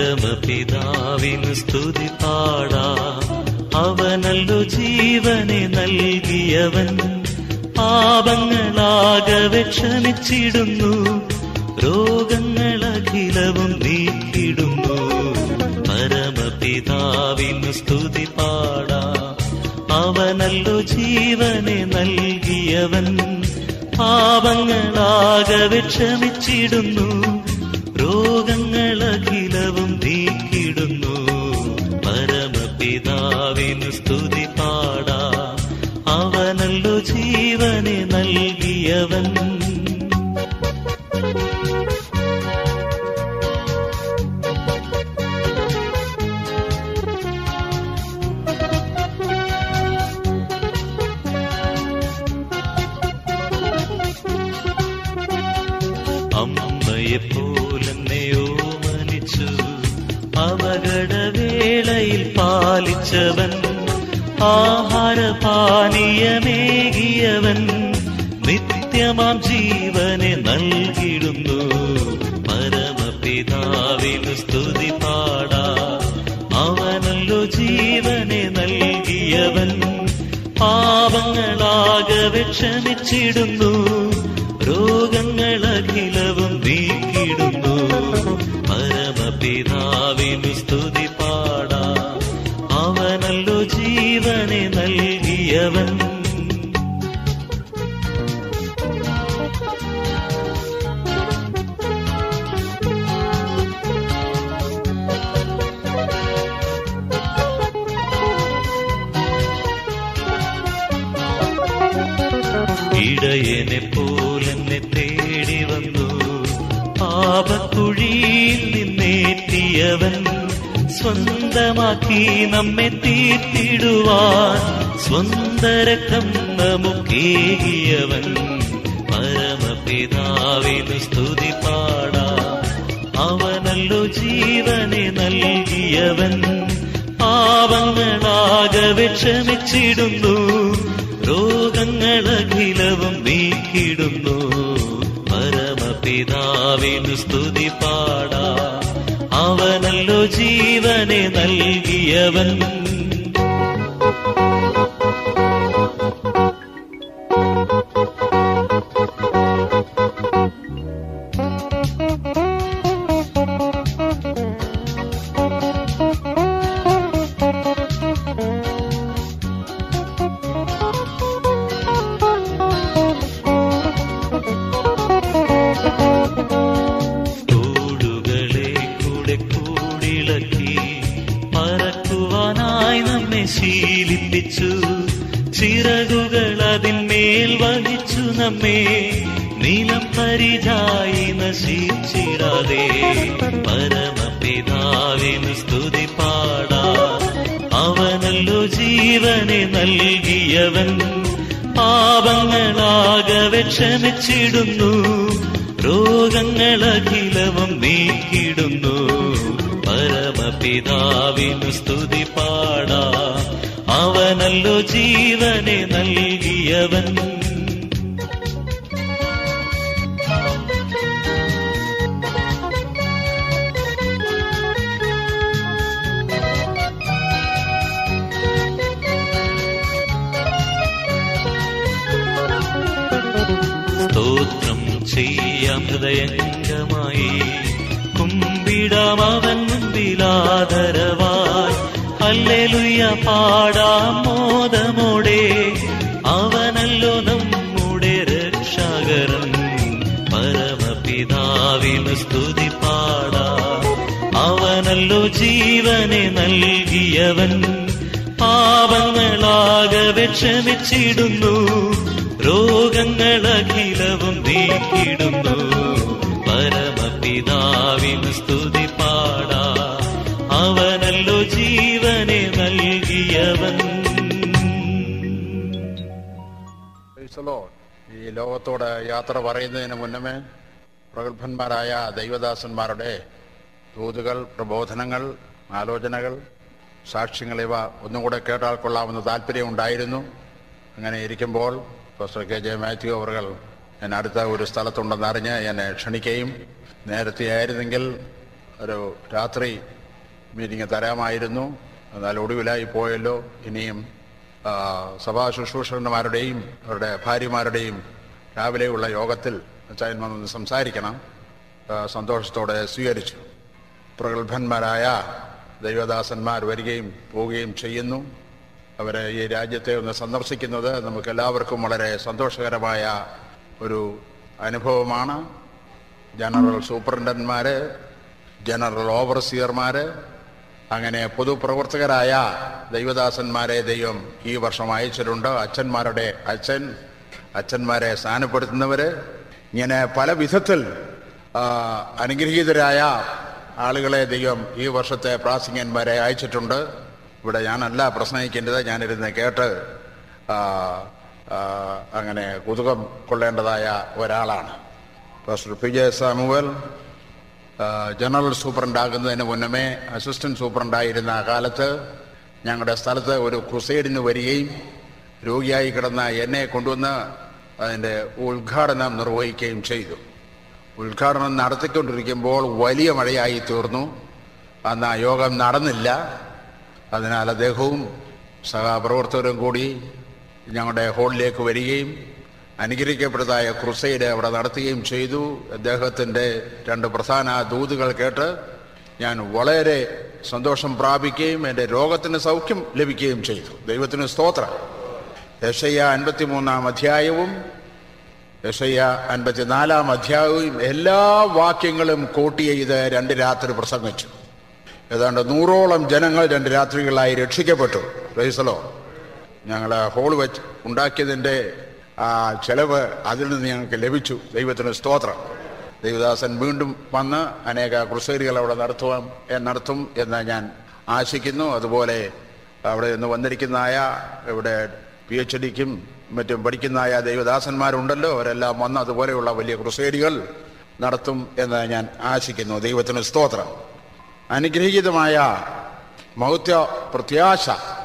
പരമപിതാവിന് സ്തുതി പാടാം അവനല്ലോ ജീവനെ നൽകിയവൻ പാപങ്ങളാകെ ക്ഷമിച്ചിടുന്നു രോഗങ്ങളഖിലവും നീക്കിടുന്നു പരമപിതാവിന് സ്തുതി പാടാം അവനല്ലോ ജീവനെ നൽകിയവൻ പാപങ്ങളാകെ ക്ഷമിച്ചിടുന്നു രോഗങ്ങളഖിലവും നീക്കിടുന്നു പരമപിതാവിന് സ്തുതി പാടാ അവനല്ലോ ജീവനെ നൽകിയവൻ അമ്മയെപ്പോലെന്നെയോ മനിച്ചു അപകടവേളയിൽ പാലിച്ചവൻ ആഹാരപാനീയമേകിയവൻ നിത്യമാം ജീവനെ നൽകിടുന്നു പരമപിതാവിന് സ്തുതി പാടാ അവനല്ലോ ജീവനെ നൽകിയവൻ പാപങ്ങളാകെ ക്ഷമിച്ചിടുന്നു രോഗങ്ങളഖിലവും നീക്കിടുന്നു പരമപിതാവിന് സ്തുതി പാടാ അവനല്ലോ ജീവനെ നൽകിയവൻ ഇടയനെ പോലെന്നെ തേടി വന്നു പാപക്കുഴിയിൽ നിന്നേറ്റിയവൻ സ്വന്തമാക്കി നമ്മെ തീർത്തിടുവാൻ സ്വന്തരക്കം നമുക്കേകിയവൻ പരമപിതാവിന് സ്തുതി പാടാ അവനല്ലോ ജീവനെ നൽകിയവൻ പാപങ്ങളാകെ ക്ഷമിച്ചിടുന്നു രോഗങ്ങളഖിലവും നീക്കിടുന്നു പരമപിതാവിന് സ്തുതി പാടാ അവനല്ലോ ജീവനെ നൽകിയവൻ തോടുകളെ കൂടെ കൂടിളക്കി പറക്കുവാനായി നമ്മെ ശീലിപ്പിച്ചു ചിറകുകൾ അതിന്മേൽ വഹിച്ചു നമ്മെ നീലം പരിചായി നശിച്ചിടാതെ പരമപിതാവിന് സ്തുതി പാടാ അവനല്ലോ ജീവനെ നൽകിയവൻ പാപങ്ങളാകെ ക്ഷമിച്ചിടുന്നു രോഗങ്ങളഖിലവും നീക്കിടുന്നു പരമപിതാവിന് സ്തുതി പാടാ അവനല്ലോ ജീവനെ നൽകിയവൻ സ്തോത്രം ചെയ്യാം ഹൃദയംഗമായി കുമ്പിടാം അവൻ മുമ്പിലാദരവായി അല്ലെലുയ്യ പാടാം മോദമോടെ അവനല്ലോ നമ്മുടെ രക്ഷാകരൻ പരമപിതാവിന് സ്തുതി പാടാ അവനല്ലോ ജീവനെ നൽകിയവൻ പാപങ്ങളാകെ ക്ഷമിച്ചിടുന്നു രോഗങ്ങളഖിലവും നീക്കിടുന്നു പരമപിതാവിന് സ്തുതി പാടാ അവനല്ലോ ജീവനെ നൽകിയവൻ Praise the Lord. ഈ ലോകത്തോട് യാത്ര പറയുന്നതിന് മുന്നമേ പ്രഗത്ഭന്മാരായ ദൈവദാസന്മാരുടെ ദൂതുകൾ പ്രബോധനങ്ങൾ ആലോചനകൾ സാക്ഷ്യങ്ങൾ ഇവ ഒന്നും കൂടെ കേട്ടാൽ കൊള്ളാമെന്ന് താല്പര്യമുണ്ടായിരുന്നു അങ്ങനെ ഇരിക്കുമ്പോൾ പ്രൊഫസർ കെ ജെ മാത്യു അവർ ഞാൻ അടുത്ത ഒരു സ്ഥലത്തുണ്ടെന്ന് അറിഞ്ഞ് എന്നെ ക്ഷണിക്കുകയും നേരത്തെ ആയിരുന്നെങ്കിൽ ഒരു രാത്രി മീറ്റിംഗ് തരാമായിരുന്നു എന്നാൽ ഒടുവിലായി പോയല്ലോ ഇനിയും ആ, സഭാ ശുശ്രൂഷകന്മാരുടെയും അവരുടെ ഭാര്യമാരുടെയും രാവിലെയുള്ള യോഗത്തിൽ അച്ചായൻ വന്ന് സംസാരിക്കണം ആ, സന്തോഷത്തോടെ സ്വീകരിച്ചു പ്രഗത്ഭന്മാരായ ദൈവദാസന്മാർ വരികയും പോവുകയും ചെയ്യുന്നു അവരെ ഈ രാജ്യത്തെ ഒന്ന് സന്ദർശിക്കുന്നത് നമുക്ക് എല്ലാവർക്കും വളരെ സന്തോഷകരമായ ഒരു അനുഭവമാണ് ജനറൽ സൂപ്രണ്ടന്മാര് ജനറൽ ഓവർസിയർമാര് അങ്ങനെ പൊതുപ്രവർത്തകരായ ദൈവദാസന്മാരെ ദൈവം ഈ വർഷം അയച്ചിട്ടുണ്ട് അച്ഛന്മാരുടെ അച്ഛൻ അച്ഛന്മാരെ സ്ഥാനപ്പെടുത്തുന്നവര് ഇങ്ങനെ പല വിധത്തിൽ ആ, അനുഗ്രഹീതരായ ആളുകളെ ദൈവം ഈ വർഷത്തെ പ്രാസംഗന്മാരെ അയച്ചിട്ടുണ്ട് ഇവിടെ ഞാനല്ല പ്രസംഗിക്കേണ്ടത് ഞാനിരുന്ന് കേട്ട് ആ, ആ, അങ്ങനെ കുതുകം കൊള്ളേണ്ടതായ ഒരാളാണ് പാസ്റ്റർ പി ജെ സാമുവൽ ആ, ജനറൽ സൂപ്രണ്ടാകുന്നതിന് മുന്നമേ അസിസ്റ്റന്റ് സൂപ്രണ്ടായിരുന്ന കാലത്ത് ഞങ്ങളുടെ സ്ഥലത്ത് ഒരു ക്രുസൈഡിന് വരികയും രോഗിയായി കിടന്ന എന്നെ കൊണ്ടുവന്ന് അതിൻ്റെ ഉദ്ഘാടനം നിർവഹിക്കുകയും ചെയ്തു ഉദ്ഘാടനം നടത്തിക്കൊണ്ടിരിക്കുമ്പോൾ വലിയ മഴയായി തീർന്നു അന്ന് ആ യോഗം നടന്നില്ല അതിനാൽ അദ്ദേഹവും സഹപ്രവർത്തകരും കൂടി ഞങ്ങളുടെ ഹോളിലേക്ക് വരികയും അനുഗ്രഹിക്കപ്പെട്ടതായ ക്രുസൈഡ് അവിടെ നടത്തുകയും ചെയ്തു അദ്ദേഹത്തിൻ്റെ രണ്ട് പ്രധാന ദൂതുകൾ കേട്ട് ഞാൻ വളരെ സന്തോഷം പ്രാപിക്കുകയും എൻ്റെ രോഗത്തിന് സൗഖ്യം ലഭിക്കുകയും ചെയ്തു ദൈവത്തിന് സ്തോത്രം യശയ്യ അൻപത്തിമൂന്നാം അധ്യായവും യശയ്യ അൻപത്തിനാലാം അധ്യായവും എല്ലാ വാക്യങ്ങളും കോട്ട് ചെയ്ത് രണ്ട് രാത്രി പ്രസംഗിച്ചു ഏതാണ്ട് നൂറോളം ജനങ്ങൾ രണ്ട് രാത്രികളായി രക്ഷിക്കപ്പെട്ടു റൈസലോ ഞങ്ങൾ ഹോൾ വെച്ച് ഉണ്ടാക്കിയതിൻ്റെ ആ ചെലവ് അതിൽ നിന്ന് ഞങ്ങൾക്ക് ലഭിച്ചു ദൈവത്തിന് സ്തോത്രം ദൈവദാസൻ വീണ്ടും വന്ന് അനേക ക്രുസൈലുകൾ അവിടെ നടത്തുവാൻ എ, നടത്തും എന്ന് ഞാൻ ആശിക്കുന്നു അതുപോലെ അവിടെ നിന്ന് വന്നിരിക്കുന്നതായ ഇവിടെ പി എച്ച് ഡിക്കും മറ്റും പഠിക്കുന്നതായ ദൈവദാസന്മാരുണ്ടല്ലോ അവരെല്ലാം വന്ന് അതുപോലെയുള്ള വലിയ ക്രുസൈഡുകൾ നടത്തും എന്ന് ഞാൻ ആശിക്കുന്നു ദൈവത്തിന് സ്തോത്രം അനുഗ്രഹീതമായ മൗത്യ പ്രത്യാശ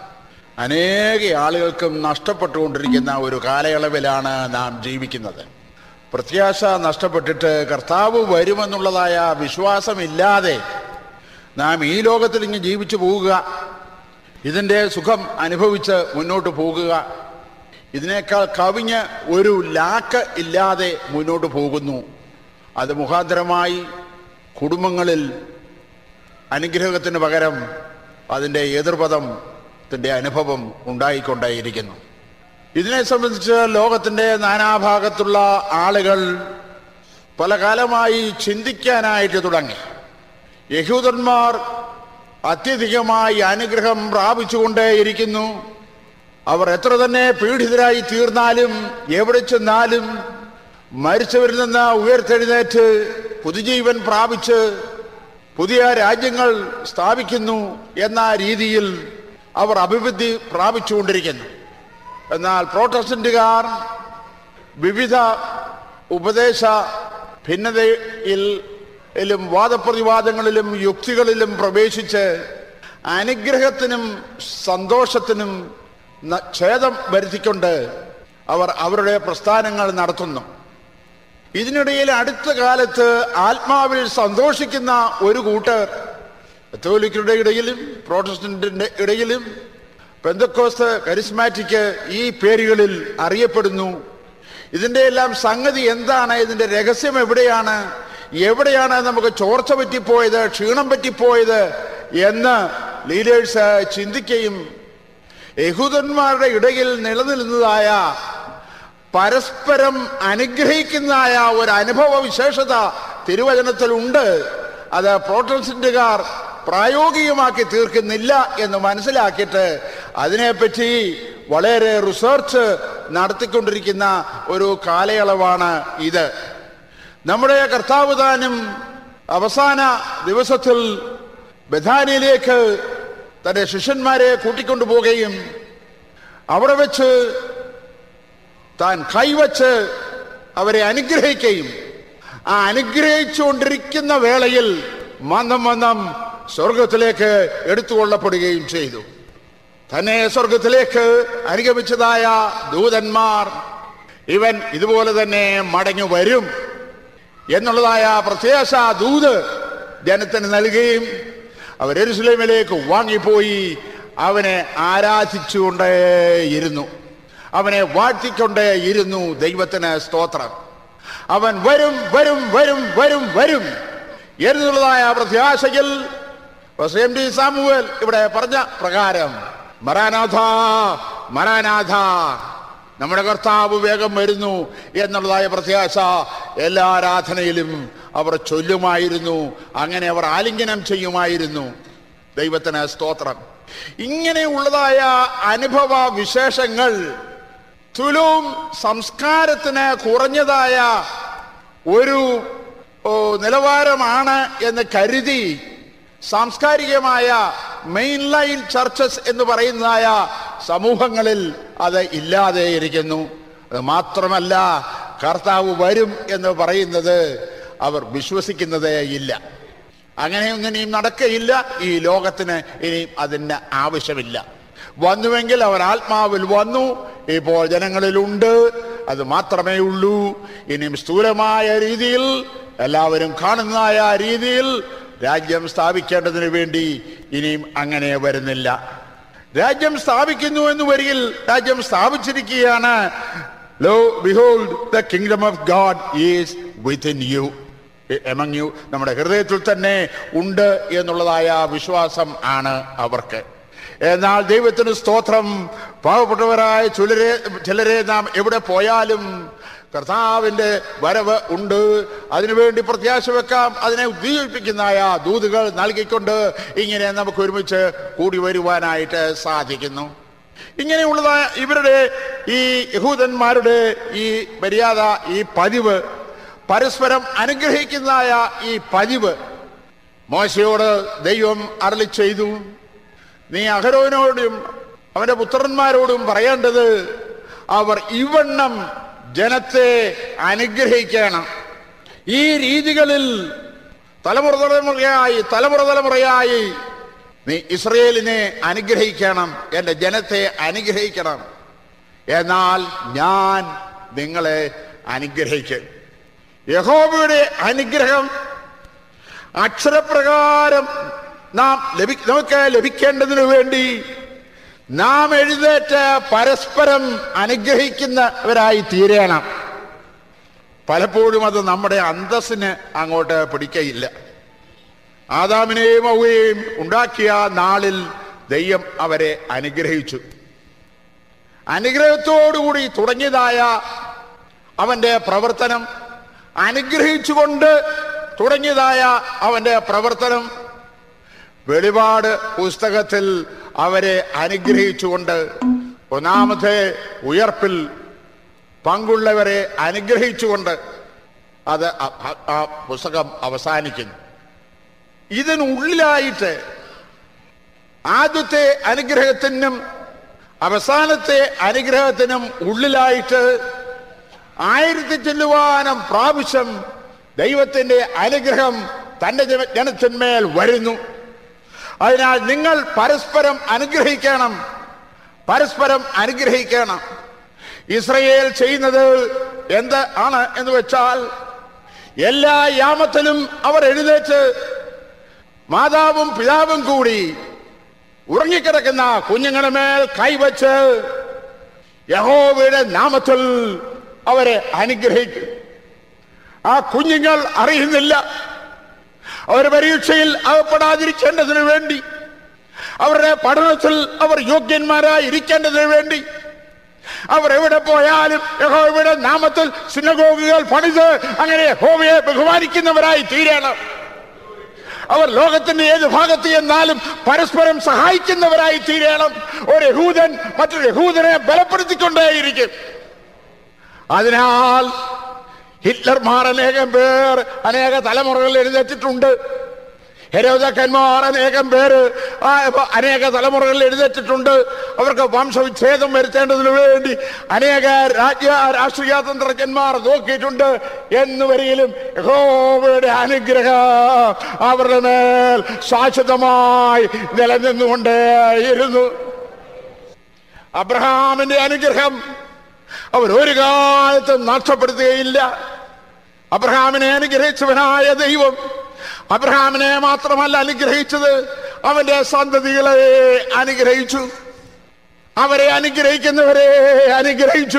അനേക ആളുകൾക്കും നഷ്ടപ്പെട്ടുകൊണ്ടിരിക്കുന്ന ഒരു കാലയളവിലാണ് നാം ജീവിക്കുന്നത് പ്രത്യാശ നഷ്ടപ്പെട്ടിട്ട് കർത്താവ് വരുമെന്നുള്ളതായ വിശ്വാസമില്ലാതെ നാം ഈ ലോകത്തിൽ ഇങ്ങ് ജീവിച്ചു പോവുക ഇതിൻ്റെ സുഖം അനുഭവിച്ച് മുന്നോട്ട് പോകുക ഇതിനേക്കാൾ കവിഞ്ഞ് ഒരു ലാക്ക് ഇല്ലാതെ മുന്നോട്ട് പോകുന്നു അത് മുഖാന്തരമായി കുടുംബങ്ങളിൽ അനുഗ്രഹത്തിന് പകരം അതിൻ്റെ എതിർപദത്തിൻ്റെ അനുഭവം ഉണ്ടായിക്കൊണ്ടേയിരിക്കുന്നു ഇതിനെ സംബന്ധിച്ച് ലോകത്തിൻ്റെ നാനാഭാഗത്തുള്ള ആളുകൾ പല കാലമായി ചിന്തിക്കാനായിട്ട് തുടങ്ങി യഹൂദന്മാർ അത്യധികമായി അനുഗ്രഹം പ്രാപിച്ചുകൊണ്ടേയിരിക്കുന്നു അവർ എത്ര തന്നെ പീഡിതരായി തീർന്നാലും എവിടെ ചെന്നാലും മരിച്ചവരിൽ നിന്ന് ഉയർത്തെഴുന്നേറ്റ് പുതുജീവൻ പ്രാപിച്ച് പുതിയ രാജ്യങ്ങൾ സ്ഥാപിക്കുന്നു എന്ന രീതിയിൽ അവർ അഭിവൃദ്ധി പ്രാപിച്ചുകൊണ്ടിരിക്കുന്നു എന്നാൽ പ്രോട്ടസ്റ്റന്റുകാർ വിവിധ ഉപദേശ ഭിന്നതയിലും വാദപ്രതിവാദങ്ങളിലും യുക്തികളിലും പ്രവേശിച്ച് അനുഗ്രഹത്തിനും സന്തോഷത്തിനും ന- ഛേദം വരുത്തിക്കൊണ്ട് അവർ അവരുടെ പ്രസ്ഥാനങ്ങൾ നടത്തുന്നു ഇതിനിടയിൽ അടുത്ത കാലത്ത് ആത്മാവിൽ സന്തോഷിക്കുന്ന ഒരു കൂട്ടർ കത്തോലിക്കരുടെ ഇടയിലും പ്രോട്ടസ്റ്റന്റിന്റെ ഇടയിലും പെന്തക്കോസ്ത് കരിസ്മാറ്റിക് ഈ പേരുകളിൽ അറിയപ്പെടുന്നു ഇതിന്റെ എല്ലാം സംഗതി എന്താണ് ഇതിന്റെ രഹസ്യം എവിടെയാണ് എവിടെയാണ് നമുക്ക് ചോർച്ച പറ്റിപ്പോയത് ക്ഷീണം പറ്റിപ്പോയത് എന്ന് ലീഡേഴ്സ് ചിന്തിക്കുകയും യഹൂദന്മാരുടെ ഇടയിൽ നിലനിൽക്കുന്നതായ പരസ്പരം അനുഗ്രഹിക്കുന്നതായ ഒരു അനുഭവ വിശേഷത തിരുവചനത്തിലുണ്ട് അത് പ്രോട്ടസ്റ്റന്റുകാർ പ്രായോഗികമാക്കി തീർക്കുന്നില്ല എന്ന് മനസ്സിലാക്കിയിട്ട് അതിനെപ്പറ്റി വളരെ റിസർച്ച് നടത്തിക്കൊണ്ടിരിക്കുന്ന ഒരു കാലയളവാണ് ഇത് നമ്മുടെ കർത്താവ് താനും അവസാന ദിവസത്തിൽ ബഥാനിയിലേക്ക് തന്റെ ശിഷ്യന്മാരെ കൂട്ടിക്കൊണ്ടു പോവുകയും അവിടെ വെച്ച് താൻ കൈവച്ച് അവരെ അനുഗ്രഹിക്കുകയും ആ അനുഗ്രഹിച്ചുകൊണ്ടിരിക്കുന്ന വേളയിൽ മന്ദം മന്ദം സ്വർഗത്തിലേക്ക് എടുത്തുകൊള്ളപ്പെടുകയും ചെയ്തു തന്നെ സ്വർഗത്തിലേക്ക് അനുഗമിച്ചതായ ദൂതന്മാർ ഇവൻ ഇതുപോലെ തന്നെ മടങ്ങി വരും എന്നുള്ളതായ പ്രത്യാശ ദൂത് ജനത്തിന് നൽകുകയും അവർ എരുസലേമിലേക്ക് വാങ്ങിപ്പോയി അവനെ ആരാധിച്ചുകൊണ്ടേയിരുന്നു അവനെ വാഴ്ത്തിക്കൊണ്ടേയിരുന്നു ദൈവത്തിന് സ്തോത്രം അവൻ വരും വരും വരും വരും വരും എന്നുള്ളതായ പ്രത്യാശയിൽ എം ഡി സാമുവൽ ഇവിടെ പറഞ്ഞ പ്രകാരം മറാനാഥ മറാനാഥ നമ്മുടെ കർത്താവ് വേഗം വരുന്നു എന്നുള്ളതായ പ്രത്യാശ എല്ലാ ആരാധനയിലും അവർ ചൊല്ലുമായിരുന്നു അങ്ങനെ അവർ ആലിംഗനം ചെയ്യുമായിരുന്നു ദൈവത്തിന് സ്തോത്രം ഇങ്ങനെയുള്ളതായ അനുഭവ വിശേഷങ്ങൾ തുലും സംസ്കാരത്തിന് കുറഞ്ഞതായ ഒരു ഓ, നിലവാരമാണ് എന്ന് കരുതി സാംസ്കാരികമായ മെയിൻ ലൈൻ ചർച്ചസ് എന്ന് പറയുന്നതായ സമൂഹങ്ങളിൽ അത് ഇല്ലാതെ ഇരിക്കുന്നു അത് മാത്രമല്ല കർത്താവ് വരും എന്ന് പറയുന്നത് അവർ വിശ്വസിക്കുന്നതേ ഇല്ല അങ്ങനെയൊന്നും ഇനിയും നടക്കയില്ല ഈ ലോകത്തിന് ഇനിയും അതിന് ആവശ്യമില്ല വന്നുവെങ്കിൽ അവർ ആത്മാവിൽ വന്നു ഇപ്പോൾ ജനങ്ങളിലുണ്ട് അത് മാത്രമേ ഉള്ളൂ ഇനിയും സ്ഥൂലമായ രീതിയിൽ എല്ലാവരും കാണുന്നതായ രീതിയിൽ രാജ്യം സ്ഥാപിക്കേണ്ടതിന് വേണ്ടി ഇനിയും അങ്ങനെ വരുന്നില്ല രാജ്യം സ്ഥാപിക്കുന്നു എന്ന് വരികിൽ രാജ്യം സ്ഥാപിച്ചിരിക്കുകയാണ് lo behold the kingdom of God is within you among you നമ്മുടെ ഹൃദയത്തിൽ തന്നെ ഉണ്ട് എന്നുള്ളതായ വിശ്വാസം ആണ് അവർക്ക് എന്നാൽ ദൈവത്തിന് സ്തോത്രം പാവപ്പെട്ടവരായ ചിലരെ ചിലരെ നാം എവിടെ പോയാലും കർത്താവിന്റെ വരവ് ഉണ്ട് അതിനുവേണ്ടി പ്രത്യാശ വെക്കാം അതിനെ ഉദ്ദീപിക്കുന്നതായ ദൂതുകൾ നൽകിക്കൊണ്ട് ഇങ്ങനെ നമുക്ക് ഒരുമിച്ച് കൂടി വരുവാനായിട്ട് സാധിക്കുന്നു ഇങ്ങനെയുള്ളതായ ഇവരുടെ ഈ യഹൂദന്മാരുടെ ഈ മര്യാദ ഈ പതിവ് പരസ്പരം അനുഗ്രഹിക്കുന്നതായ ഈ പതിവ് മോശയോട് ദൈവം അരളി ചെയ്തു നീ അഹരോനോടും അവന്റെ പുത്രന്മാരോടും പറയേണ്ടത് അവർ ഇവണ്ണം ജനത്തെ അനുഗ്രഹിക്കണം ഈ രീതികളിൽ തലമുറ തലമുറയായി തലമുറ തലമുറയായി നീ ഇസ്രയേലിനെ അനുഗ്രഹിക്കണം എൻ്റെ ജനത്തെ അനുഗ്രഹിക്കണം എന്നാൽ ഞാൻ നിങ്ങളെ അനുഗ്രഹിക്കും യഹോബയുടെ അനുഗ്രഹം അക്ഷരപ്രകാരം നാം ലഭി നമുക്ക് ലഭിക്കേണ്ടതിനു വേണ്ടി നാം എഴുന്നേറ്റ് പരസ്പരം അനുഗ്രഹിക്കുന്നവരായി തീരണം പലപ്പോഴും അത് നമ്മുടെ അന്തസ്സിന് അങ്ങോട്ട് പിടിക്കയില്ല ആദാമിനെയും ഔവയെയും ഉണ്ടാക്കിയ നാളിൽ ദൈവം അവരെ അനുഗ്രഹിച്ചു അനുഗ്രഹത്തോടുകൂടി തുടങ്ങിയതായ അവന്റെ പ്രവർത്തനം അനുഗ്രഹിച്ചുകൊണ്ട് തുടങ്ങിയതായ അവന്റെ പ്രവർത്തനം വെളിപാട് പുസ്തകത്തിൽ അവരെ അനുഗ്രഹിച്ചുകൊണ്ട് ഒന്നാമത്തെ ഉയർപ്പിൽ പങ്കുള്ളവരെ അനുഗ്രഹിച്ചുകൊണ്ട് അത് ആ- ആ- ആ പുസ്തകം അവസാനിക്കുന്നു ഇതിനുള്ളിലായിട്ട് ആദ്യത്തെ അനുഗ്രഹത്തിനും അവസാനത്തെ അനുഗ്രഹത്തിനും ഉള്ളിലായിട്ട് ആയിരത്തി ചെല്ലുവാനം പ്രാവശ്യം ദൈവത്തിന്റെ അനുഗ്രഹം തന്റെ ജന- ജനത്തിന്മേൽ വരുന്നു അതിനാൽ നിങ്ങൾ പരസ്പരം അനുഗ്രഹിക്കണം പരസ്പരം അനുഗ്രഹിക്കണം ഇസ്രയേൽ ചെയ്യുന്നത് എന്ത് ആണ് എന്ന് വെച്ചാൽ എല്ലാ യാമത്തിലും അവർ എഴുന്നേറ്റ് മാതാവും പിതാവും കൂടി ഉറങ്ങിക്കിടക്കുന്ന കുഞ്ഞുങ്ങളുടെ മേൽ കൈവച്ച് യഹോവയുടെ നാമത്തിൽ അവരെ അനുഗ്രഹിക്കും ആ കുഞ്ഞുങ്ങൾ അറിയുന്നില്ല അവർ പരീക്ഷയിൽ അകപ്പെടാതിരിക്കേണ്ടതിന് വേണ്ടി അവരുടെ പഠനത്തിൽ അവർ യോഗ്യന്മാരായി ഇരിക്കേണ്ടതിന് വേണ്ടി അവർ എവിടെ പോയാലും യഹോവയുടെ നാമത്തിൽ സിനഗോഗുകൾ പണിത് അങ്ങനെ യഹോവയെ ബഹുമാനിക്കുന്നവരായി തീരണം അവർ ലോകത്തിന്റെ ഏത് ഭാഗത്ത് ചെന്നാലും പരസ്പരം സഹായിക്കുന്നവരായി തീരണം ഒരു യഹൂദൻ മറ്റൊരു യഹൂദനെ ബലപ്പെടുത്തിക്കൊണ്ടേയിരിക്കും അതിനാൽ ഹിറ്റ്ലർമാർ അനേകം പേർ അനേക തലമുറകൾ എഴുന്നേറ്റിട്ടുണ്ട് ഹെരോദക്കന്മാർ അനേകം പേര് ആ, ഇപ്പൊ അനേക തലമുറകളിൽ എഴുന്നേറ്റിട്ടുണ്ട് അവർക്ക് വംശവിച്ഛേദം വരുത്തേണ്ടതിനു വേണ്ടി അനേക രാജ്യ രാഷ്ട്രീയ തന്ത്രജ്ഞന്മാർ നോക്കിയിട്ടുണ്ട് എന്ന് വരികിലും യഹോവയുടെ അനുഗ്രഹം അവരുടെ മേൽ ശാശ്വതമായി നിലനിന്നുകൊണ്ടേയിരുന്നു അബ്രഹാമിന്റെ അനുഗ്രഹം അവർ ഒരു കാലത്തും നഷ്ടപ്പെടുത്തുകയില്ല അബ്രഹാമിനെ അനുഗ്രഹിച്ചവനായ ദൈവം അബ്രഹാമിനെ മാത്രമല്ല അനുഗ്രഹിച്ചത് അവന്റെ സന്തതികളെ അനുഗ്രഹിച്ചു അവരെ അനുഗ്രഹിക്കുന്നവരെ അനുഗ്രഹിച്ചു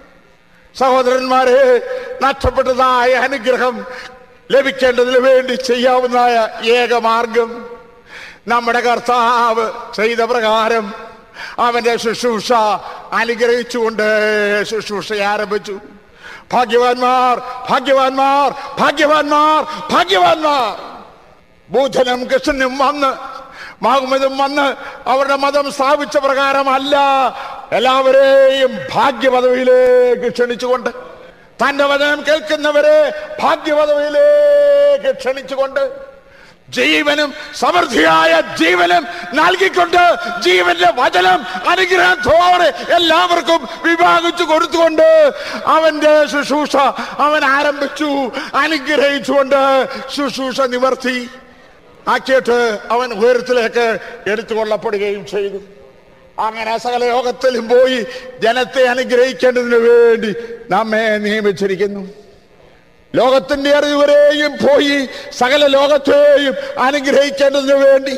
സഹോദരന്മാരെ നഷ്ടപ്പെട്ടതായ അനുഗ്രഹം ലഭിക്കേണ്ടതിന് വേണ്ടി ചെയ്യാവുന്ന ഏക മാർഗം നമ്മുടെ കർത്താവ് ചെയ്ത പ്രകാരം അവന്റെ ശുശ്രൂഷ അനുഗ്രഹിച്ചുകൊണ്ട് ശുശ്രൂഷ ആരംഭിച്ചു ഭാഗ്യവാന്മാർ ഭാഗ്യവാന്മാർ ഭാഗ്യവാന്മാർ ഭാഗ്യവാന്മാർ ബുദ്ധനും കൃഷ്ണനും വന്ന് മുഹമ്മദും വന്ന് അവരുടെ മതം സ്ഥാപിച്ച പ്രകാരമല്ല എല്ലാവരെയും ഭാഗ്യപദവിയിലേക്ക് ക്ഷണിച്ചുകൊണ്ട് തന്റെ വചനം കേൾക്കുന്നവരെ ഭാഗ്യപദവിയിലേക്ക് ക്ഷണിച്ചുകൊണ്ട് ജീവനും സമൃദ്ധിയായ ജീവനും നൽകിക്കൊണ്ട് ജീവന്റെ വചനം അനുഗ്രഹത്തോടെ എല്ലാവർക്കും വിഭാഗിച്ചു കൊടുത്തുകൊണ്ട് അവന്റെ ശുശ്രൂഷ അവൻ ആരംഭിച്ചു അനുഗ്രഹിച്ചുകൊണ്ട് ശുശ്രൂഷ നിവർത്തി ആക്കിയിട്ട് അവൻ ഉയരത്തിലേക്ക് എടുത്തുകൊള്ളപ്പെടുകയും ചെയ്തു അങ്ങനെ സകല യോഗത്തിലും പോയി ജനത്തെ അനുഗ്രഹിക്കേണ്ടതിന് വേണ്ടി നമ്മെ നിയമിച്ചിരിക്കുന്നു ലോകത്തിന്റെ അറിവരെയും പോയി സകല ലോകത്തെയും അനുഗ്രഹിക്കേണ്ടതിന് വേണ്ടി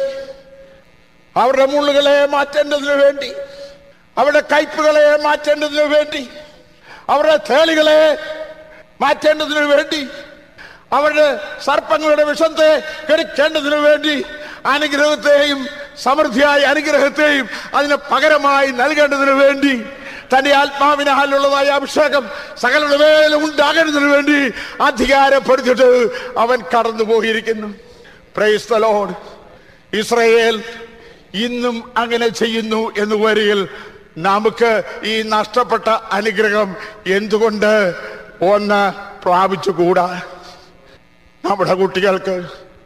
അവരുടെ മുള്ളുകളെ മാറ്റേണ്ടതിന് വേണ്ടി അവരുടെ കയ്പുകളെ മാറ്റേണ്ടതിന് വേണ്ടി അവരുടെ തേളികളെ മാറ്റേണ്ടതിന് വേണ്ടി അവരുടെ സർപ്പങ്ങളുടെ വിഷത്തെ കെടുക്കേണ്ടതിനു വേണ്ടി അനുഗ്രഹത്തെയും സമൃദ്ധിയായ അനുഗ്രഹത്തെയും അതിന് പകരമായി നൽകേണ്ടതിന് വേണ്ടി തന്റെ ആത്മാവിനാലുള്ളതായ അഭിഷേകം സകലരുടെ മേലും ഉണ്ടാകേണ്ടതിന് വേണ്ടി അധികാരപ്പെടുത്തിട്ട് അവൻ കടന്നു പോയിരിക്കുന്നു പ്രൈസ് ദ ലോർഡ് ഇസ്രയേൽ ഇന്നും അങ്ങനെ ചെയ്യുന്നു എന്ന് വരികിൽ നമുക്ക് ഈ നഷ്ടപ്പെട്ട അനുഗ്രഹം എന്തുകൊണ്ട് ഒന്ന് പ്രാപിച്ചുകൂടാ നമ്മുടെ കുട്ടികൾക്ക്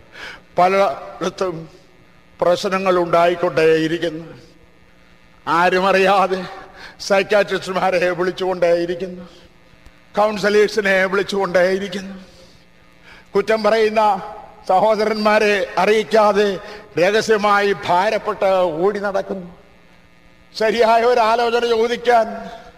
പലയിടത്തും പ്രശ്നങ്ങൾ ഉണ്ടായിക്കൊണ്ടേയിരിക്കുന്നു ആരും അറിയാതെ സൈക്കാട്രിസ്റ്റുമാരെ വിളിച്ചുകൊണ്ടേയിരിക്കുന്നു കൗൺസിലേഴ്സിനെ വിളിച്ചുകൊണ്ടേയിരിക്കുന്നു കുറ്റം പറയുന്ന സഹോദരന്മാരെ അറിയിക്കാതെ രഹസ്യമായി ഭാരപ്പെട്ട് ഓടി നടക്കുന്നു ശരിയായ ഒരു ആലോചന ചോദിക്കാൻ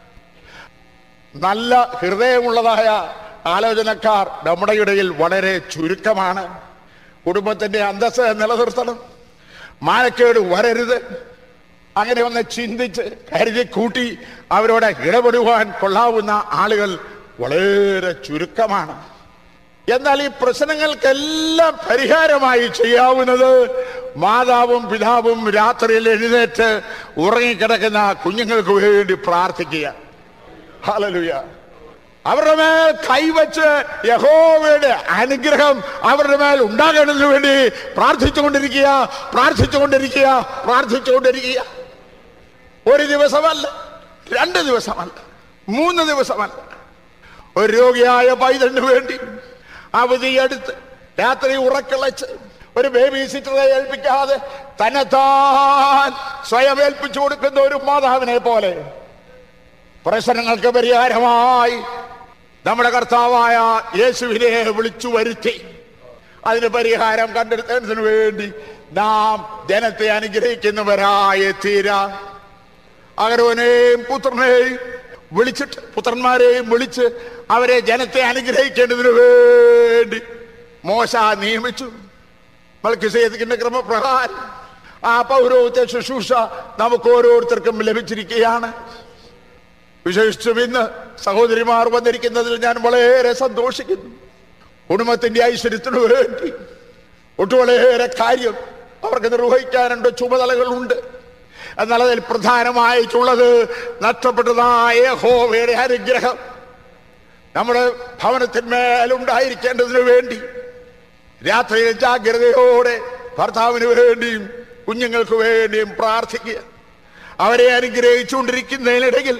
നല്ല ഹൃദയമുള്ളതായ ആലോചനക്കാർ നമ്മുടെ ഇടയിൽ വളരെ ചുരുക്കമാണ് കുടുംബത്തിന്റെ അന്തസ് നിലനിർത്തണം മാനക്കേട് വരരുത് അങ്ങനെ ഒന്ന് ചിന്തിച്ച് കരുതി കൂട്ടി അവരോട് ഇടപെടുവാൻ കൊള്ളാവുന്ന ആളുകൾ വളരെ ചുരുക്കമാണ് എന്നാൽ ഈ പ്രശ്നങ്ങൾക്കെല്ലാം പരിഹാരമായി ചെയ്യാവുന്നത് മാതാവും പിതാവും രാത്രിയിൽ എഴുന്നേറ്റ് ഉറങ്ങിക്കിടക്കുന്ന കുഞ്ഞുങ്ങൾക്ക് വേണ്ടി പ്രാർത്ഥിക്കുക ഹല്ലേലൂയ അവരുടെ മേൽ കൈവച്ച് യഹോവയുടെ അനുഗ്രഹം അവരുടെ മേൽ ഉണ്ടാകേണ്ടതിന് വേണ്ടി പ്രാർത്ഥിച്ചുകൊണ്ടിരിക്കുക പ്രാർത്ഥിച്ചുകൊണ്ടിരിക്കുക പ്രാർത്ഥിച്ചുകൊണ്ടിരിക്കുക ഒരു ദിവസമല്ല രണ്ട് ദിവസമല്ല മൂന്ന് ദിവസമല്ല ഒരു രോഗിയായ പൈതലിന് വേണ്ടി അവധിയെടുത്ത് രാത്രി ഉറക്കിളച്ച് ഒരു ബേബി സിറ്ററെ ഏൽപ്പിക്കാതെ തന്നെത്താൻ സ്വയം ഏൽപ്പിച്ചു കൊടുക്കുന്ന ഒരു മാതാവിനെ പോലെ പ്രശ്നങ്ങൾക്ക് പരിഹാരമായി നമ്മുടെ കർത്താവായ യേശുവിനെ വിളിച്ചു വരുത്തി അതിന് പരിഹാരം കണ്ടെടുത്തതിനു വേണ്ടി നാം ജനത്തെ അനുഗ്രഹിക്കുന്നവരായ തീരാ അഗരവനെയും പുത്രനെയും വിളിച്ചിട്ട് പുത്രന്മാരെയും വിളിച്ച് അവരെ ജനത്തെ അനുഗ്രഹിക്കേണ്ടതിനു വേണ്ടി മോശ നിയമിച്ചു മൽക്കിസേദിക്കിന്റെ ക്രമപ്രകാരം ആ പൗരോഹിത്യ ശുശ്രൂഷ നമുക്ക് ഓരോരുത്തർക്കും ലഭിച്ചിരിക്കുകയാണ് വിശേഷിച്ചും ഇന്ന് സഹോദരിമാർ വന്നിരിക്കുന്നതിൽ ഞാൻ വളരെ സന്തോഷിക്കുന്നു കുടുംബത്തിന്റെ ഐശ്വര്യത്തിനു വേണ്ടി ഒട്ടുവളേറെ കാര്യം അവർക്ക് നിർവഹിക്കാനുണ്ട് ചുമതലകളുണ്ട് എന്നാൽ അതിൽ പ്രധാനമായിട്ടുള്ളത് നഷ്ടപ്പെട്ടതായ ഹോവയുടെ അനുഗ്രഹം നമ്മുടെ ഭവനത്തിന്മേലുണ്ടായിരിക്കേണ്ടതിനു വേണ്ടി രാത്രിയിൽ ജാഗ്രതയോടെ ഭർത്താവിന് വേണ്ടിയും കുഞ്ഞുങ്ങൾക്ക് വേണ്ടിയും പ്രാർത്ഥിക്കുക അവരെ അനുഗ്രഹിച്ചുകൊണ്ടിരിക്കുന്നതിനിടയിൽ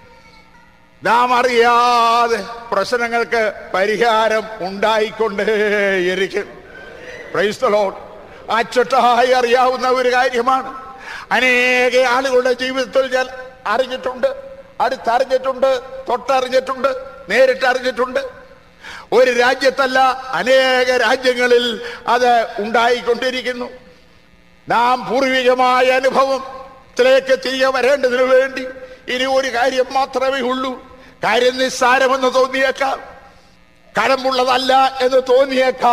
നാം അറിയാതെ പ്രശ്നങ്ങൾക്ക് പരിഹാരം ഉണ്ടായിക്കൊണ്ടേയിരിക്കും ക്രൈസ്തലോൺ അച്ചട്ടായി അറിയാവുന്ന ഒരു കാര്യമാണ് അനേക ആളുകളുടെ ജീവിതത്തിൽ ഞാൻ അറിഞ്ഞിട്ടുണ്ട് അടുത്തറിഞ്ഞിട്ടുണ്ട് തൊട്ടറിഞ്ഞിട്ടുണ്ട് നേരിട്ട് അറിഞ്ഞിട്ടുണ്ട് ഒരു രാജ്യത്തല്ല അനേക രാജ്യങ്ങളിൽ അത് ഉണ്ടായിക്കൊണ്ടിരിക്കുന്നു നാം പൂർവികമായ അനുഭവത്തിലേക്ക് തിരികെ വരേണ്ടതിനു വേണ്ടി ഇനി ഒരു കാര്യം മാത്രമേ ഉള്ളൂ കാര്യം നിസ്സാരമെന്ന് തോന്നിയേക്കാം കടമ്പുള്ളതല്ല എന്ന് തോന്നിയേക്കാം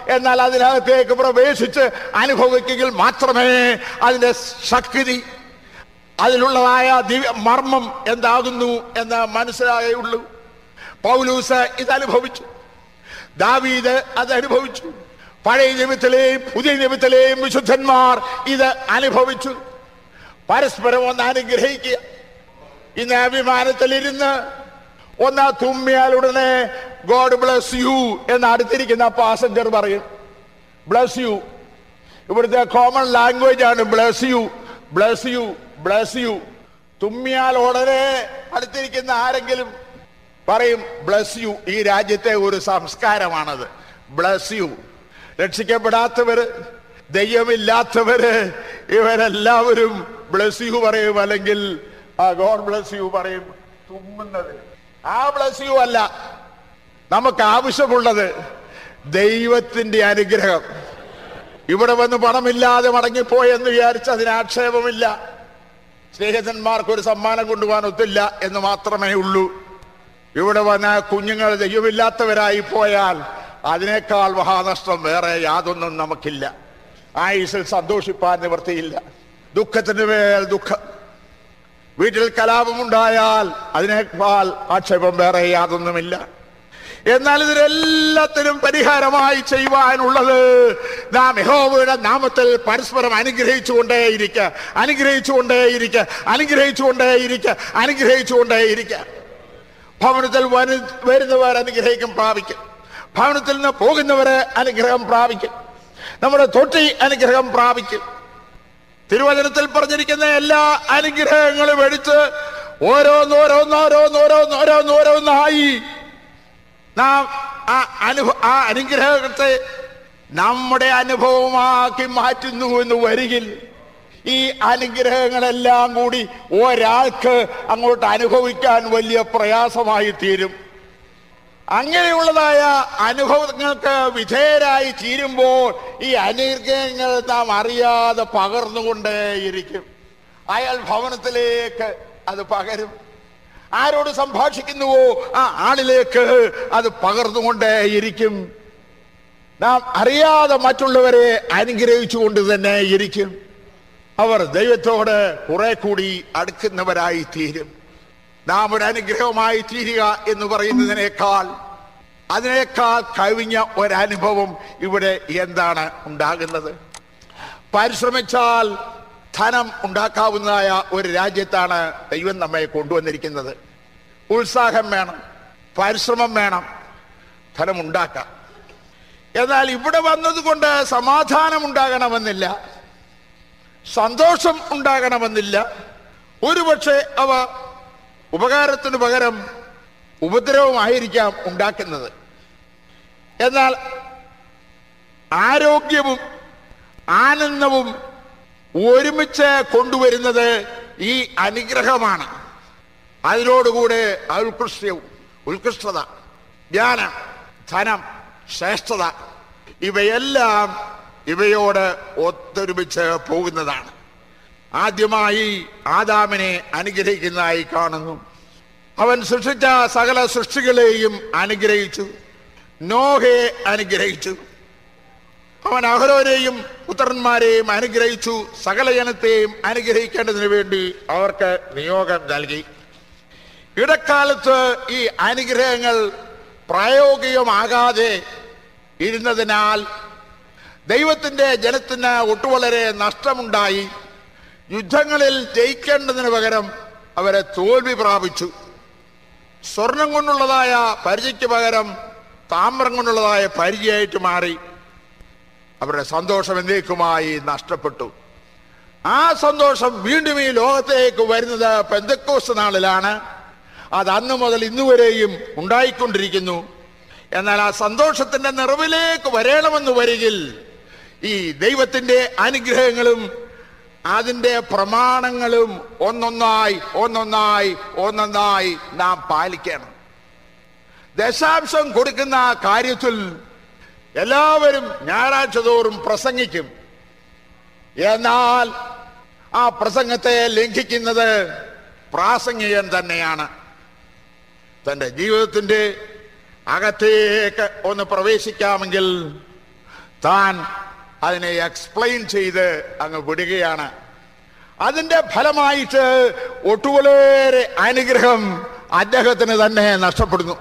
എന്നാൽ അതിനകത്തേക്ക് പ്രവേശിച്ച് അനുഭവിക്കെങ്കിൽ മാത്രമേ അതിന്റെ ശക്തി അതിലുള്ളതായ ദിവ്യ മർമ്മം എന്താകുന്നു എന്ന് മനസ്സിലായുള്ളൂ പൗലൂസ് ഇത് അനുഭവിച്ചു ദാവീദ് അത് അനുഭവിച്ചു പഴയ നിയമത്തിലെയും പുതിയ നിയമത്തിലെയും വിശുദ്ധന്മാർ ഇത് അനുഭവിച്ചു പരസ്പരം ഒന്ന് അനുഗ്രഹിക്കുക ഇന്ന് വിമാനത്തിലിരുന്ന് ഒന്ന് തുമ്മിയാൽ ഉടനെ ഗോഡ് ബ്ലസ് യു എന്ന് അടുത്തിരിക്കുന്ന പാസഞ്ചർ പറയും ബ്ലസ് യു ഇവിടുത്തെ കോമൺ ലാംഗ്വേജ് ആണ് bless you bless you bless you തുമ്മിയാൽ ഉടനെ അടുത്തിരിക്കുന്ന ആരെങ്കിലും പറയും ബ്ലസ് യു ഈ രാജ്യത്തെ ഒരു സംസ്കാരമാണത് ബ്ലസ് യു രക്ഷിക്കപ്പെടാത്തവര് ദൈവമില്ലാത്തവര് ഇവരെല്ലാവരും ബ്ലസ് യു പറയും അല്ലെങ്കിൽ ആ ഗോഡ് ബ്ലസ് യു പറയും തുമ്മുന്നതിന് ആ ബ്ലസ് യു അല്ല നമുക്ക് ആവശ്യമുള്ളത് ദൈവത്തിന്റെ അനുഗ്രഹം ഇവിടെ വന്ന് പണമില്ലാതെ മടങ്ങിപ്പോയെന്ന് വിചാരിച്ച് അതിന് ആക്ഷേപമില്ല സ്നേഹിതന്മാർക്ക് ഒരു സമ്മാനം കൊണ്ടുപോകാൻ ഒത്തില്ല എന്ന് മാത്രമേ ഉള്ളൂ ഇവിടെ വന്ന കുഞ്ഞുങ്ങൾ ദൈവമില്ലാത്തവരായി പോയാൽ അതിനേക്കാൾ മഹാനഷ്ടം വേറെ യാതൊന്നും നമുക്കില്ല ആയുസിൽ സന്തോഷിപ്പാൻ നിവൃത്തിയില്ല ദുഃഖത്തിന് മേൽ ദുഃഖം വീട്ടിൽ കലാപമുണ്ടായാൽ അതിനേക്കാൾ ആക്ഷേപം വേറെ യാതൊന്നുമില്ല എന്നാൽ ഇതിനെല്ലാത്തിനും പരിഹാരമായി ചെയ്യുവാനുള്ളത് നാം യഹോവയുടെ നാമത്തിൽ പരസ്പരം അനുഗ്രഹിച്ചുകൊണ്ടേയിരിക്ക അനുഗ്രഹിച്ചുകൊണ്ടേയിരിക്ക അനുഗ്രഹിച്ചുകൊണ്ടേയിരിക്ക അനുഗ്രഹിച്ചുകൊണ്ടേയിരിക്ക ഭവനത്തിൽ വരു വരുന്നവർ അനുഗ്രഹിക്കും പ്രാപിക്കും ഭവനത്തിൽ നിന്ന് പോകുന്നവരെ അനുഗ്രഹം പ്രാപിക്കും നമ്മുടെ തൊട്ടി അനുഗ്രഹം പ്രാപിക്കും തിരുവചനത്തിൽ പറഞ്ഞിരിക്കുന്ന എല്ലാ അനുഗ്രഹങ്ങളും എടുത്ത് ഓരോന്നോരോന്നോരോന്നോരോന്നോരോന്നോരോന്നോരോന്നായി നാം ആ അനുഭവ ആ അനുഗ്രഹത്തെ നമ്മുടെ അനുഭവമാക്കി മാറ്റുന്നു എന്ന് വരികിൽ ഈ അനുഗ്രഹങ്ങളെല്ലാം കൂടി ഒരാൾക്ക് അങ്ങോട്ട് അനുഭവിക്കാൻ വലിയ പ്രയാസമായി തീരും അങ്ങനെയുള്ളതായ അനുഭവങ്ങൾക്ക് വിധേയരായി തീരുമ്പോൾ ഈ അനുഗ്രഹങ്ങൾ നാം അറിയാതെ പകർന്നുകൊണ്ടേയിരിക്കും അയാൾ ഭവനത്തിലേക്ക് അത് പകരും ആരോട് സംഭാഷിക്കുന്നുവോ ആ ആളിലേക്ക് അത് പകർന്നുകൊണ്ടേയിരിക്കും നാം അറിയാതെ മറ്റുള്ളവരെ അനുഗ്രഹിച്ചുകൊണ്ട് തന്നെ ഇരിക്കും അവർ ദൈവത്തോട് കുറെ കൂടി അടുക്കുന്നവരായി തീരും നാം ഒരു അനുഗ്രഹമായി തീരുക എന്ന് പറയുന്നതിനേക്കാൾ അതിനേക്കാൾ കവിഞ്ഞ ഒരനുഭവം ഇവിടെ എന്താണ് ഉണ്ടാകുന്നത് പരിശ്രമിച്ചാൽ ധനം ഉണ്ടാക്കാവുന്നതായ ഒരു രാജ്യത്താണ് ദൈവം നമ്മെ കൊണ്ടുവന്നിരിക്കുന്നത് ഉത്സാഹം വേണം പരിശ്രമം വേണം ധനം ഉണ്ടാക്കാം എന്നാൽ ഇവിടെ വന്നതുകൊണ്ട് സമാധാനം ഉണ്ടാകണമെന്നില്ല സന്തോഷം ഉണ്ടാകണമെന്നില്ല ഒരുപക്ഷെ അവ ഉപകാരത്തിന് പകരം ഉപദ്രവമായിരിക്കാം ഉണ്ടാക്കുന്നത് എന്നാൽ ആരോഗ്യവും ആനന്ദവും ഒരുമിച്ച് കൊണ്ടുവരുന്നത് ഈ അനുഗ്രഹമാണ് അതിനോടുകൂടെ ഉത്കൃഷ്ടവും ഉത്കൃഷ്ടത ജ്ഞാനം ധനം ശ്രേഷ്ഠത ഇവയെല്ലാം ഇവയോട് ഒത്തൊരുമിച്ച് പോകുന്നതാണ് ആദ്യമായി ആദാമിനെ അനുഗ്രഹിക്കുന്നതായി കാണുന്നു അവൻ സൃഷ്ടിച്ച സകല സൃഷ്ടികളെയും അനുഗ്രഹിച്ചു നോഹയെ അനുഗ്രഹിച്ചു അവൻ അഹരോനെയും പുത്രന്മാരെയും അനുഗ്രഹിച്ചു സകല ജനത്തെയും അനുഗ്രഹിക്കേണ്ടതിന് വേണ്ടി അവർക്ക് നിയോഗം നൽകി ഇടക്കാലത്ത് ഈ അനുഗ്രഹങ്ങൾ പ്രായോഗികമാകാതെ ഇരുന്നതിനാൽ ദൈവത്തിന്റെ ജനത്തിന് ഒട്ടുവളരെ നഷ്ടമുണ്ടായി യുദ്ധങ്ങളിൽ ജയിക്കേണ്ടതിന് പകരം അവരെ തോൽവി പ്രാപിച്ചു സ്വർണം കൊണ്ടുള്ളതായ പരിചയ്ക്ക് പകരം താമ്രം കൊണ്ടുള്ളതായ പരിചയായിട്ട് മാറി അവരുടെ സന്തോഷം എന്നേക്കുമായി നഷ്ടപ്പെട്ടു ആ സന്തോഷം വീണ്ടും ഈ ലോകത്തേക്ക് വരുന്നത് പെന്തക്കോസ് നാളിലാണ് അത് അന്ന് മുതൽ ഇന്നുവരെയും ഉണ്ടായിക്കൊണ്ടിരിക്കുന്നു എന്നാൽ ആ സന്തോഷത്തിന്റെ നിറവിലേക്ക് വരണമെന്ന് വരികിൽ ഈ ദൈവത്തിന്റെ അനുഗ്രഹങ്ങളും അതിന്റെ പ്രമാണങ്ങളും ഒന്നൊന്നായി ഒന്നൊന്നായി ഒന്നൊന്നായി നാം പാലിക്കണം ദശാംശം കൊടുക്കുന്ന കാര്യത്തിൽ എല്ലാവരും ഞായറാഴ്ച തോറും പ്രസംഗിക്കും എന്നാൽ ആ പ്രസംഗത്തെ ലംഘിക്കുന്നത് പ്രാസംഗികൻ തന്നെയാണ് തന്റെ ജീവിതത്തിന്റെ അകത്തേക്ക് ഒന്ന് പ്രവേശിക്കാമെങ്കിൽ താൻ അതിനെ എക്സ്പ്ലെയിൻ ചെയ്ത് അങ്ങ് വിടുകയാണ് അതിന്റെ ഫലമായിട്ട് ഒട്ടുവലേറെ അനുഗ്രഹം അദ്ദേഹത്തിന് തന്നെ നഷ്ടപ്പെടുന്നു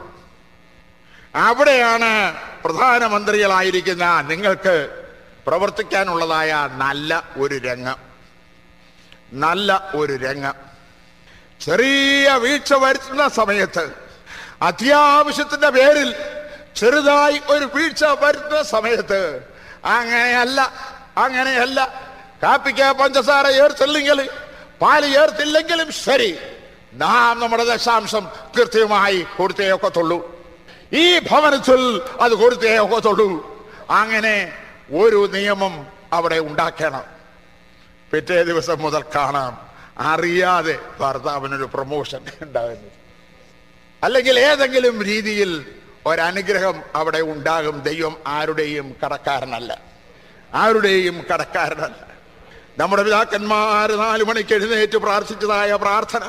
അവിടെയാണ് പ്രധാനമന്ത്രികളായിരിക്കുന്ന നിങ്ങൾക്ക് പ്രവർത്തിക്കാനുള്ളതായ നല്ല ഒരു രംഗം നല്ല ഒരു രംഗം ചെറിയ വീഴ്ച വരുത്തുന്ന സമയത്ത് അത്യാവശ്യത്തിന്റെ പേരിൽ ചെറുതായി ഒരു വീഴ്ച വരുത്തുന്ന സമയത്ത് അങ്ങനെയല്ല അങ്ങനെയല്ല കാപ്പിക്ക് പഞ്ചസാര ഏർത്തില്ലെങ്കിൽ പാല് ഏർത്തില്ലെങ്കിലും ശരി നാം നമ്മുടെ ദശാംശം കൃത്യമായി കൊടുത്തേ ഒക്കത്തുള്ളൂ ഈ ഭവനത്തിൽ അത് കൊടുത്തേ ഒക്കത്തുള്ളൂ അങ്ങനെ ഒരു നിയമം അവിടെ ഉണ്ടാക്കണം പിറ്റേ ദിവസം മുതൽ കാണാം അറിയാതെ ഭർത്താവിനൊരു പ്രൊമോഷൻ ഉണ്ടാകുന്നത് അല്ലെങ്കിൽ ഏതെങ്കിലും രീതിയിൽ ഒരനുഗ്രഹം അവിടെ ഉണ്ടാകും ദൈവം ആരുടെയും കടക്കാരനല്ല ആരുടെയും കടക്കാരനല്ല നമ്മുടെ പിതാക്കന്മാർ നാലു മണിക്ക് എഴുന്നേറ്റ് പ്രാർത്ഥിച്ചതായ പ്രാർത്ഥന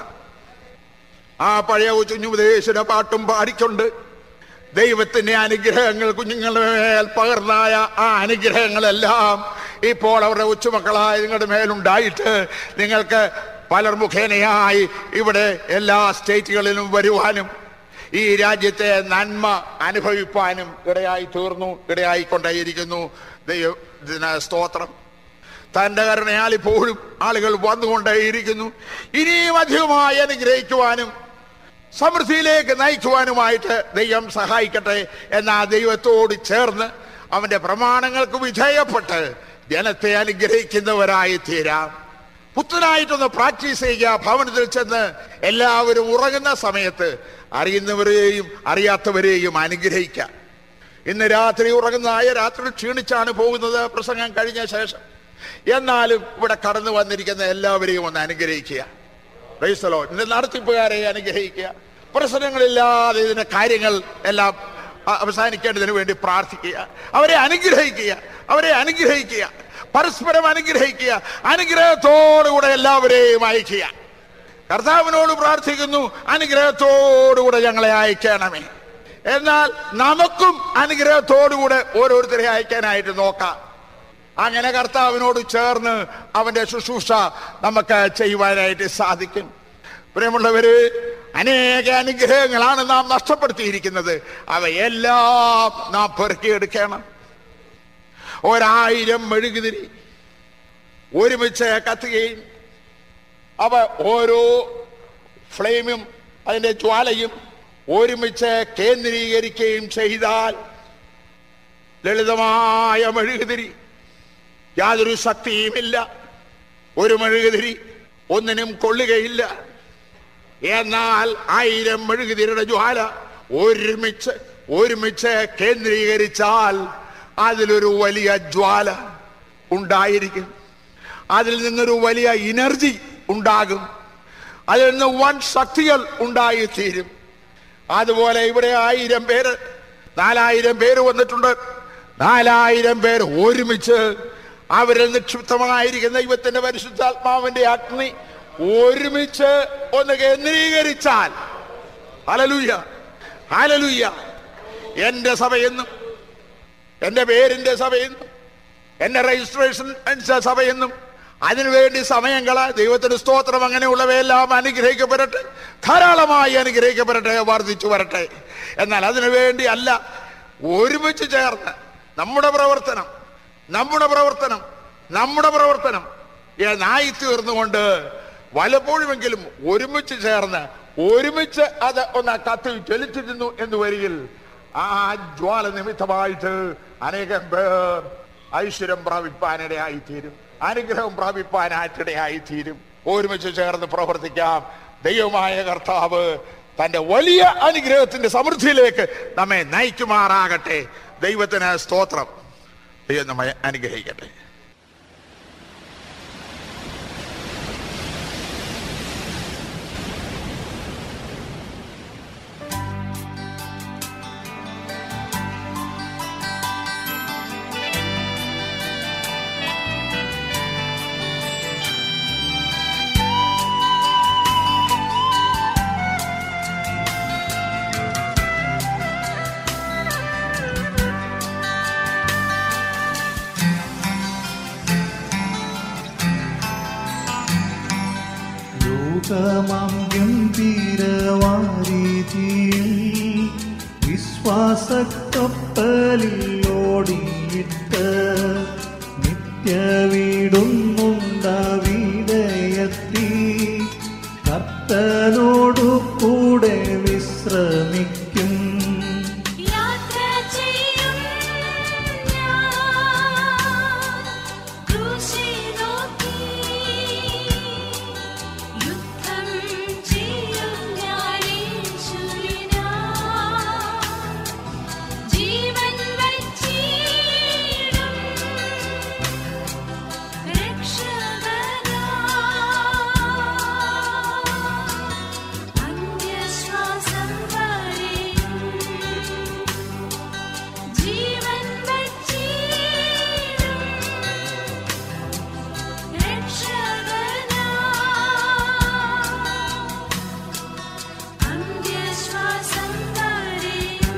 ആ പഴയ കുഞ്ഞുപദേശന പാട്ടും പാടിക്കൊണ്ട് ദൈവത്തിന്റെ അനുഗ്രഹങ്ങൾ കുഞ്ഞുങ്ങളുടെ മേൽ പകർന്നായ ആ അനുഗ്രഹങ്ങളെല്ലാം ഇപ്പോൾ അവരുടെ ഉച്ചമക്കളായി നിങ്ങളുടെ മേലുണ്ടായിട്ട് നിങ്ങൾക്ക് പലർ മുഖേനയായി ഇവിടെ എല്ലാ സ്റ്റേറ്റുകളിലും വരുവാനും ഈ രാജ്യത്തെ നന്മ അനുഭവിപ്പാനും ഇടയായി തീർന്നു ഇടയായിക്കൊണ്ടേയിരിക്കുന്നു ദൈവത്തിന് സ്തോത്രം തന്റെ കരുണയാൽ ഇപ്പോഴും ആളുകൾ വന്നുകൊണ്ടേയിരിക്കുന്നു ഇനിയും അധികമായി അനുഗ്രഹിക്കുവാനും സമൃദ്ധിയിലേക്ക് നയിക്കുവാനുമായിട്ട് ദൈവം സഹായിക്കട്ടെ എന്ന ദൈവത്തോട് ചേർന്ന് അവന്റെ പ്രമാണങ്ങൾക്ക് വിധേയപ്പെട്ട് ജനത്തെ അനുഗ്രഹിക്കുന്നവരായി തീരാം പുത്തനായിട്ടൊന്ന് പ്രാക്ടീസ് ചെയ്യുക ഭവനത്തിൽ ചെന്ന് എല്ലാവരും ഉറങ്ങുന്ന സമയത്ത് അറിയുന്നവരെയും അറിയാത്തവരെയും അനുഗ്രഹിക്കുക ഇന്ന് രാത്രി ഉറങ്ങുന്നതായ രാത്രി ക്ഷീണിച്ചാണ് പോകുന്നത് പ്രസംഗം കഴിഞ്ഞ ശേഷം എന്നാലും ഇവിടെ കടന്നു വന്നിരിക്കുന്ന എല്ലാവരെയും ഒന്ന് അനുഗ്രഹിക്കുക പ്രൈസലോ ഇന്ന് നടത്തിപ്പുകാരെ അനുഗ്രഹിക്കുക പ്രശ്നങ്ങളില്ലാതെ ഇതിന്റെ കാര്യങ്ങൾ എല്ലാം അ- അവസാനിക്കേണ്ടതിന് വേണ്ടി പ്രാർത്ഥിക്കുക അവരെ അനുഗ്രഹിക്കുക അവരെ അനുഗ്രഹിക്കുക പരസ്പരം അനുഗ്രഹിക്കുക അനുഗ്രഹത്തോടുകൂടെ എല്ലാവരെയും അയക്കുക കർത്താവിനോട് പ്രാർത്ഥിക്കുന്നു അനുഗ്രഹത്തോടുകൂടെ ഞങ്ങളെ അയക്കണമേ എന്നാൽ നമുക്കും അനുഗ്രഹത്തോടുകൂടെ ഓരോരുത്തരെ അയക്കാനായിട്ട് നോക്കാം അങ്ങനെ കർത്താവിനോട് ചേർന്ന് അവന്റെ ശുശ്രൂഷ നമുക്ക് ചെയ്യുവാനായിട്ട് സാധിക്കും പ്രിയമുള്ളവര് അനേക അനുഗ്രഹങ്ങളാണ് നാം നഷ്ടപ്പെടുത്തിയിരിക്കുന്നത് അവയെല്ലാം നാം പെറുക്കിയെടുക്കണം ഒരായിരം മെഴുകുതിരി ഒരുമിച്ച് കത്തുകയും അവ ഓരോ ഫ്ലെയിമും അതിന്റെ ജ്വാലയും ഒരുമിച്ച് കേന്ദ്രീകരിക്കുകയും ചെയ്താൽ ലളിതമായ മെഴുകുതിരി യാതൊരു ശക്തിയുമില്ല ഒരു മെഴുകുതിരി ഒന്നിനും കൊള്ളുകയില്ല എന്നാൽ ആയിരം മെഴുകുതിരിയുടെ ജ്വാല ഒരുമിച്ച് ഒരുമിച്ച് കേന്ദ്രീകരിച്ചാൽ അതിലൊരു വലിയ ജ്വാല ഉണ്ടായിരിക്കും അതിൽ നിന്നൊരു വലിയ എനർജി ഉണ്ടാകും അതിൽ നിന്ന് വൻ ശക്തികൾ ഉണ്ടായിത്തീരും അതുപോലെ ഇവിടെ ആയിരം പേര് നാലായിരം പേര് വന്നിട്ടുണ്ട് നാലായിരം പേർ ഒരുമിച്ച് അവരിൽ നിക്ഷിപ്തമായിരിക്കുന്ന ദൈവത്തിന്റെ പരിശുദ്ധാത്മാവിന്റെ അഗ്നി ഒരുമിച്ച് ഒന്ന് കേന്ദ്രീകരിച്ചാൽ ഹലലൂയ ഹലലൂയ എന്റെ സഭയെന്നും എന്റെ പേരിന്റെ സഭയെന്നും എന്റെ രജിസ്ട്രേഷൻ സഭയെന്നും അതിനുവേണ്ടി സമയങ്ങള ദൈവത്തിന് സ്തോത്രം അങ്ങനെയുള്ളവയെല്ലാം അനുഗ്രഹിക്കപ്പെടട്ടെ ധാരാളമായി അനുഗ്രഹിക്കപ്പെടട്ടെ വർദ്ധിച്ചു വരട്ടെ എന്നാൽ അതിനുവേണ്ടി അല്ല ഒരുമിച്ച് ചേർന്ന് നമ്മുടെ പ്രവർത്തനം നമ്മുടെ പ്രവർത്തനം നമ്മുടെ പ്രവർത്തനം എന്നായി തീർന്നുകൊണ്ട് വല്ലപ്പോഴുമെങ്കിലും ഒരുമിച്ച് ചേർന്ന് ഒരുമിച്ച് അത് ഒന്ന് കത്തിൽ ജ്വലിച്ചിരുന്നു എന്ന് വരികിൽ ആ ജ്വാല നിമിത്തമായിട്ട് അനേകം പേർ ഐശ്വര്യം പ്രാപിപ്പാനിടയായി തീരും അനുഗ്രഹം പ്രാപിപ്പാനായിട്ടിടയായി തീരും ഒരുമിച്ച് ചേർന്ന് പ്രവർത്തിക്കാം ദൈവമായ കർത്താവ് തന്റെ വലിയ അനുഗ്രഹത്തിന്റെ സമൃദ്ധിയിലേക്ക് നമ്മെ നയിക്കുമാറാകട്ടെ ദൈവത്തിന് സ്തോത്രം ദൈവം നമ്മെ അനുഗ്രഹിക്കട്ടെ സുഖമാം ഗംഭീരവാരീതിയിൽ വിശ്വാസക്കപ്പലിൽ ഓടിയിട്ട് നിത്യവീടുന്നുണ്ടാവിടയത്തി കർത്തനോടു കൂടെ വിശ്രമിക്കും യാത്ര ചെയ്യും ഞാൻ ക്രൂശിൽ നോക്കി യുദ്ധം ചെയ്യും ഞാൻ യേശുവിനായി ജീവൻ വച്ചിടും രക്ഷകനായി അന്യശ്വാസം വരെയും ജീവൻ വച്ചിടും രക്ഷകനായി അന്ത്യശ്വാസം വരെയും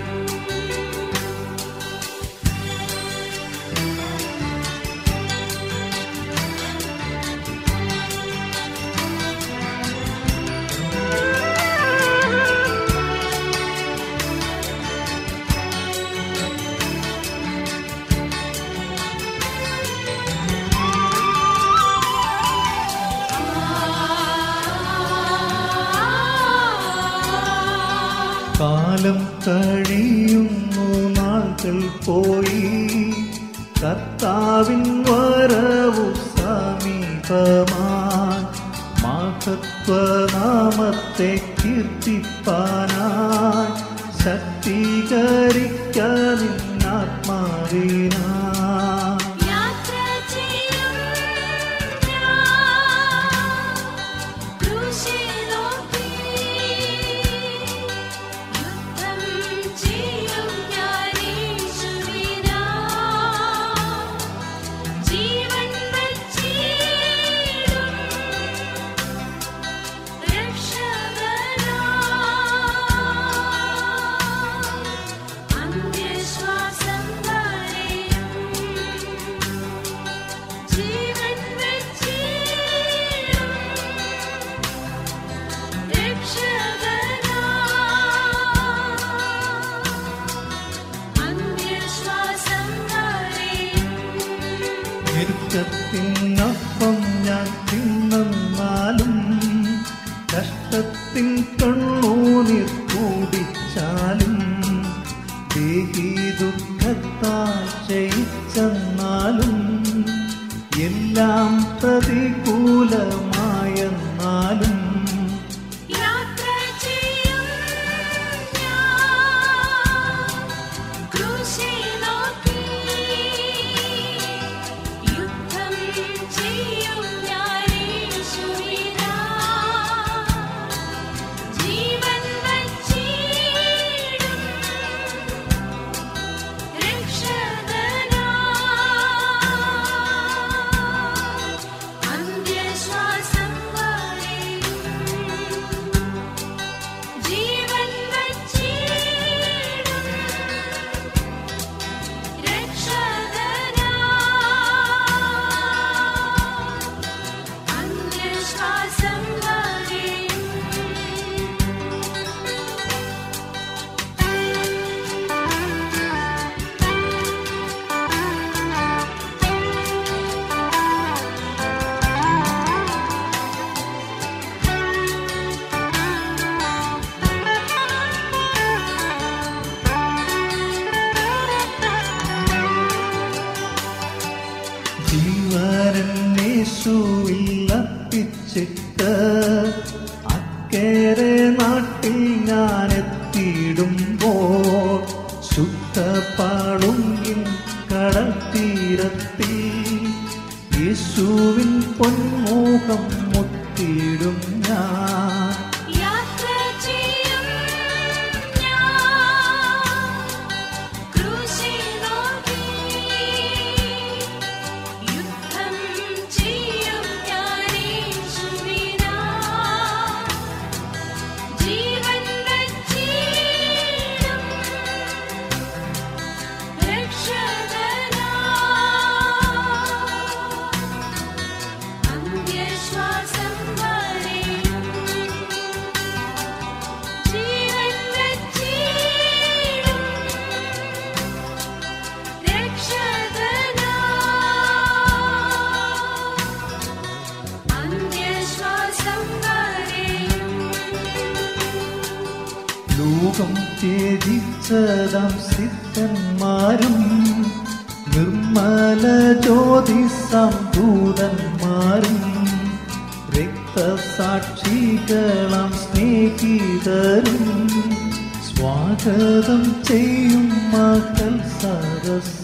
കാലം കഴിയുന്നു നാൾകൾ പോയി കർത്താവിൻ വരവു സമീപമായി മഹത്വനാമത്തെ കീർത്തിപ്പാനായി ശക്തീകരിക്കാനാത്മാവിനാ യാത്ര ചെയ്യും ഞാൻ ക്രൂശിൽ നോക്കി യുദ്ധം ചെയ്യും ഞാൻ യേശുവിനായി ജീവൻ വച്ചിടും രക്ഷകനായി അന്ത്യശ്വാസം വരെയും ജീവൻ വച്ചിടും രക്ഷകനായി അന്ത്യശ്വാസം വരെയും ഞെരുക്കത്തിനൊപ്പം ഞാൻ തിന്നാലും കഷ്ടത്തിൻ കണ്ണൂനിർ കൂടിച്ചാലും ദേഹി ദുഃഖത്താൽ ക്ഷയിച്ചെന്നാലും എല്ലാം പ്രതികൂലമായെന്നാലും യാത്ര ചെയ്യും ഞാൻ ക്രൂശിൽ നോക്കി യുദ്ധം ചെയ്യും ഞാൻ യേശുവിനായി ജീവൻ വച്ചിടും രക്ഷകനായി അന്ത്യശ്വാസം വരെയും ജീവൻ വച്ചിടും രക്ഷകനായി അന്ത്യശ്വാസം വരെയും ജീവനേശുവിൽ അർപ്പിച്ചിട്ട് അക്കേറെ നാട്ടിൽ ഞാൻ എത്തിയിടുമ്പോൾ ശുദ്ധപ്പാടുങ്ങിൻ കടൽ തീരത്തിൽ യേശുവിൻ പൊന്മുഖം മുത്തിയിടും ഞാൻ യാത്ര ചെയ്യും ഞാൻ ക്രൂശിൽ നോക്കി യുദ്ധം ചെയ്യും ഞാൻ യേശുവിനായി ജീവൻ വച്ചിടും രക്ഷകനായി അന്ത്യശ്വാസം വരെയും ലോകം ത്യജിച്ചതാം സിദ്ധന്മാരും നിർമ്മല ജ്യോതിസം ദൂതന്മാരും രക്തസാക്ഷികളാം സ്നേഹിതരും സ്വാഗതം ചെയ്യും മകൾ സരസ്